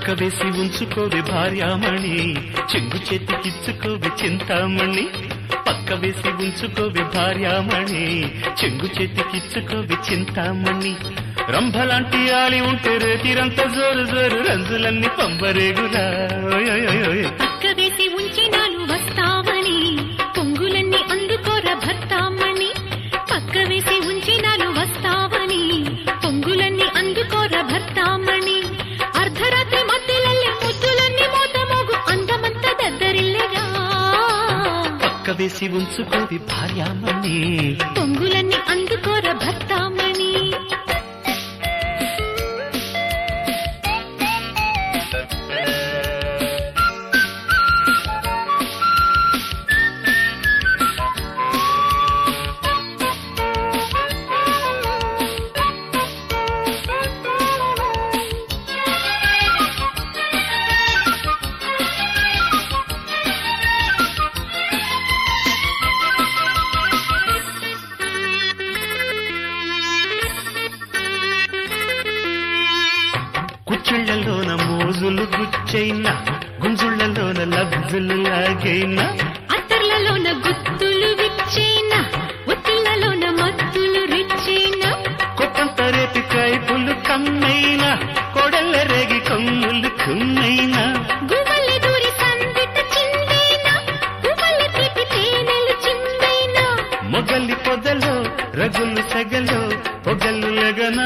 వేసి ఉంచుకోవి భార్యామణి చెంగు చేతికిచ్చుకోవి చింతామణి పక్క వేసి ఉంచుకోవి భార్యామణి చెంగు చేతికిచ్చుకోవి చింతామణి రంభలాంటి ఆలి ఉంటే రేతిరంత జోరు జోరు రంజులన్నీ పంబరేగురా ఓయ్ ఓయ్ ఓయ్ ఓయ్. పక్క వేసి ఉంచినాను వస్తావని పొంగులన్నీ అందుకోర భర్తామణి పక్క వేసి ఉంచినాను వస్తావని పొంగులన్నీ అందుకోర భర్తామణి అర్ధరాత్రి మధ్యలల్లే ముద్దులన్నీ మోత మోగు అందమంత దద్దరిల్లెగా పక్క వేసి ఉంచుకోవి భార్యామణి పొంగులన్నీ అందుకోర భర్తామణి కుచ్చిళ్లలోన మోజులు గుచ్చైనా గుంజుళ్లలోన లబ్జులు లాగైనా అత్తర్లలోన గుత్తులు విచ్చేనా ఒత్తిళ్లలోన మత్తులు రిచ్చేనా కొట్టంత రేపి కైపులు కన్నైనా కొడల్ల రేగి కొమ్ములు కున్నైనా గువ్వలి దూరి సందిట చిందేనా గువ్వలి తీపి తేనెలు చిందేనా మొగలి పొదలో రగులు సగలో పొగలు లగనా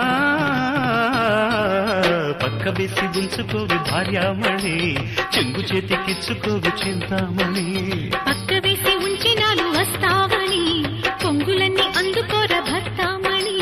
పక్క వేసి ఉంచుకోవి భార్యామణి చెంగు చేతికిచ్చుకోవి చింతామణి పక్క వేసి ఉంచినాను వస్తావని పొంగులన్నీ అందుకోర భర్తామణి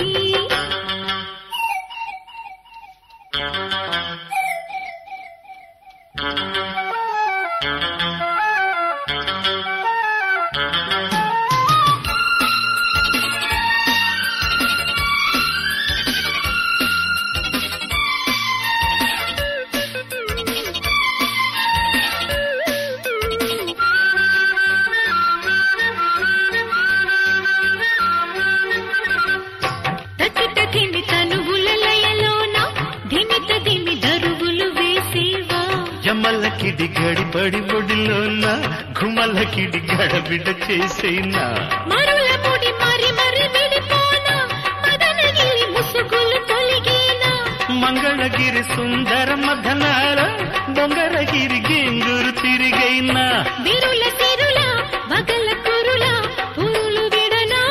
తకిట ధిమి తనువుల లయలోన ధిమిత ధిమి దరువులు వేసేవా జమ్మల కిడి గడిపడి ఒడిలోన గుమల కిడి గడబిడ చేసేనా మరుల ముడి మరి మరి విడిపోనా మదనగిరి ముసుగులు తొలిగేనా మంగళగిరి సుందర మధనాల బొంగరగిరి గేంగురు తిరిగైనా విరుల సిరుల వగల కురుల పురులు విడనా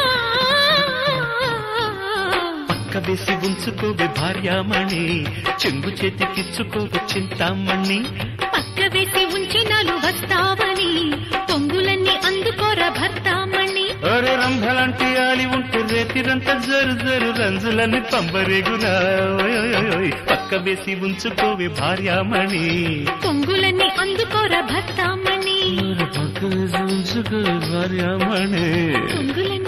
పక్క వేసి ఉంచుకోవి భార్యామణి చెంగు చేతికిచ్చుకోవి చింతామణి పక్క వేసి ఉంచినాను వస్తావని పొంగులన్నీ అందుకోర భర్తామణి ఒరే రంభలాంటి ఆలి ఉంటే రేతిరంత జరు జరు రంజులని పంబరేగునా ఓయ్ ఓయ్ ఓయ్ ఓయ్. పక్క వేసి ఉంచుకోవి భార్యామణి పొంగులన్నీ అందుకోర భర్తామణి పక్క వేసి ఉంచుకోవి భార్యామణి పొంగులన్నీ